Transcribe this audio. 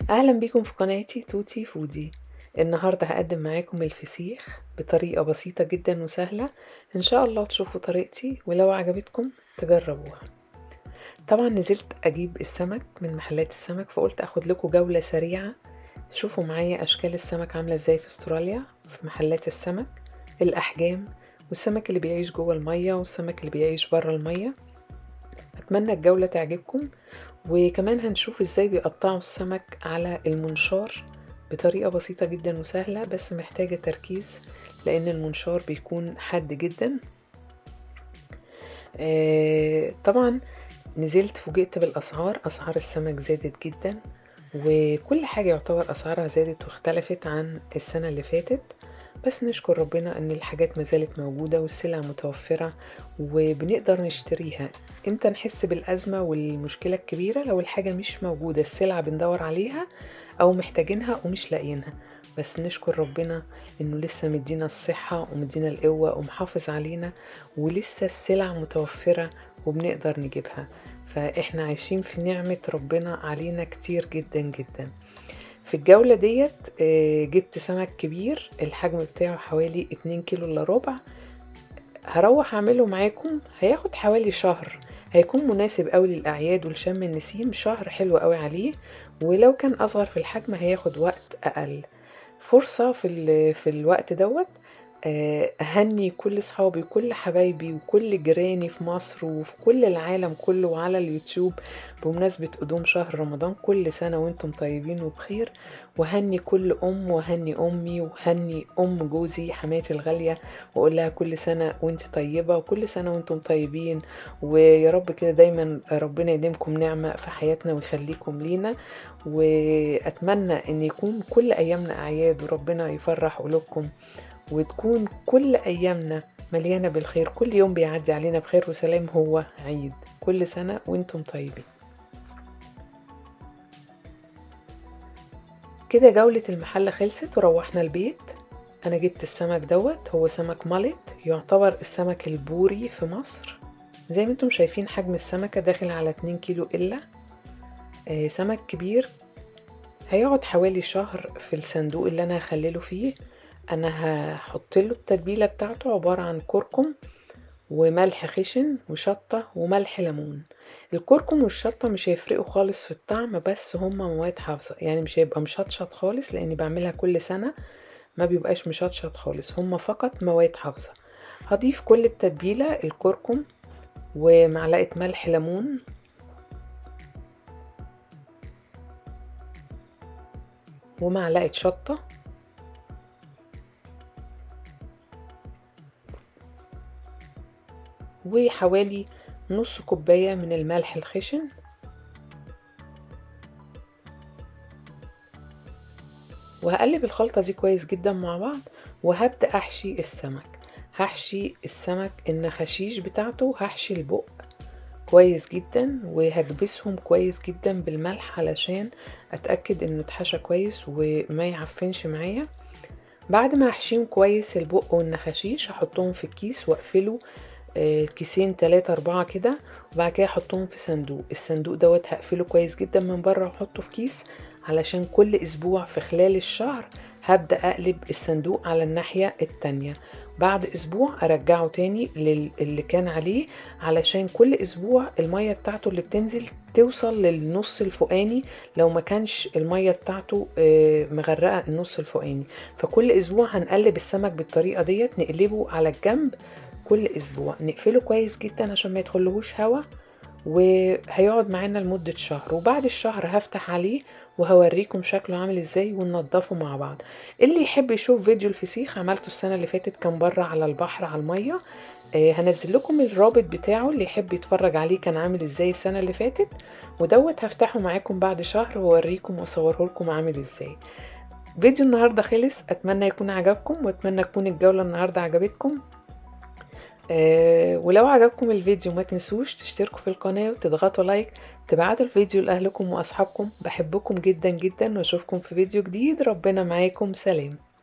اهلا بيكم في قناتي توتي فودي النهاردة هقدم معاكم الفسيخ بطريقة بسيطة جدا وسهلة ان شاء الله تشوفوا طريقتي ولو عجبتكم تجربوها طبعا نزلت اجيب السمك من محلات السمك فقلت اخد لكم جولة سريعة شوفوا معايا اشكال السمك عاملة ازاي في استراليا في محلات السمك الاحجام والسمك اللي بيعيش جوه المية والسمك اللي بيعيش بره المية اتمنى الجولة تعجبكم وكمان هنشوف ازاي بيقطعوا السمك على المنشار بطريقة بسيطة جدا وسهلة بس محتاجة تركيز لان المنشار بيكون حاد جدا آه طبعا نزلت فوجئت بالاسعار اسعار السمك زادت جدا وكل حاجة يعتبر اسعارها زادت واختلفت عن السنة اللي فاتت بس نشكر ربنا ان الحاجات ما زالت موجودة والسلع متوفرة وبنقدر نشتريها امتى نحس بالأزمة والمشكلة الكبيرة لو الحاجة مش موجودة السلعة بندور عليها او محتاجينها ومش لاقيينها بس نشكر ربنا انه لسه مدينا الصحة ومدينا القوة ومحافظ علينا ولسه السلع متوفرة وبنقدر نجيبها فاحنا عايشين في نعمة ربنا علينا كتير جدا جدا في الجولة ديت جبت سمك كبير الحجم بتاعه حوالي 2 كيلو الا ربع هروح اعمله معاكم هياخد حوالي شهر هيكون مناسب قوي للاعياد والشم النسيم شهر حلو قوي عليه ولو كان اصغر في الحجم هياخد وقت اقل فرصة في, في الوقت دوت أهني كل صحابي وكل حبايبي وكل جيراني في مصر وفي كل العالم كله وعلى اليوتيوب بمناسبة قدوم شهر رمضان كل سنة وانتم طيبين وبخير وهني كل أم وهني أمي وهني أم جوزي حماتي الغالية وأقول لها كل سنة وانت طيبة وكل سنة وانتم طيبين ويا رب كده دايما ربنا يديمكم نعمة في حياتنا ويخليكم لينا وأتمنى أن يكون كل أيامنا أعياد وربنا يفرح قلوبكم وتكون كل أيامنا مليانة بالخير كل يوم بيعدي علينا بخير وسلام هو عيد كل سنة وانتم طيبين كده جولة المحل خلصت وروحنا البيت أنا جبت السمك دوت هو سمك مالت يعتبر السمك البوري في مصر زي ما انتم شايفين حجم السمكة داخل على 2 كيلو إلا آه سمك كبير هيقعد حوالي شهر في الصندوق اللي أنا هخلله فيه انا هحط له التتبيله بتاعته عباره عن كركم وملح خشن وشطه وملح ليمون الكركم والشطه مش هيفرقوا خالص في الطعم بس هما مواد حافظه يعني مش هيبقى مشطشط خالص لاني بعملها كل سنه ما بيبقاش مشطشط خالص هما فقط مواد حافظه هضيف كل التتبيله الكركم ومعلقه ملح ليمون ومعلقه شطه وحوالي نص كوباية من الملح الخشن وهقلب الخلطة دي كويس جدا مع بعض وهبدأ أحشي السمك هحشي السمك النخاشيش بتاعته هحشي البق كويس جدا وهكبسهم كويس جدا بالملح علشان اتأكد انه اتحشى كويس وما يعفنش معايا بعد ما احشيهم كويس البق والنخاشيش هحطهم في الكيس واقفله كيسين تلاتة أربعة كده وبعد كده أحطهم في صندوق الصندوق دوت هقفله كويس جدا من بره وأحطه في كيس علشان كل أسبوع في خلال الشهر هبدأ أقلب الصندوق على الناحية التانية بعد أسبوع أرجعه تاني اللي كان عليه علشان كل أسبوع المية بتاعته اللي بتنزل توصل للنص الفوقاني لو ما كانش المية بتاعته مغرقة النص الفوقاني فكل أسبوع هنقلب السمك بالطريقة ديت نقلبه على الجنب كل اسبوع نقفله كويس جدا عشان ما يدخلهوش هوا وهيقعد معانا لمدة شهر وبعد الشهر هفتح عليه وهوريكم شكله عامل ازاي وننضفه مع بعض اللي يحب يشوف فيديو الفسيخ عملته السنة اللي فاتت كان بره على البحر على المية آه هنزل لكم الرابط بتاعه اللي يحب يتفرج عليه كان عامل ازاي السنة اللي فاتت ودوت هفتحه معاكم بعد شهر واوريكم واصوره لكم عامل ازاي فيديو النهاردة خلص اتمنى يكون عجبكم واتمنى تكون الجولة النهاردة عجبتكم أه ولو عجبكم الفيديو ما تنسوش تشتركوا في القناة وتضغطوا لايك تبعتوا الفيديو لأهلكم وأصحابكم بحبكم جدا جدا واشوفكم في فيديو جديد ربنا معاكم سلام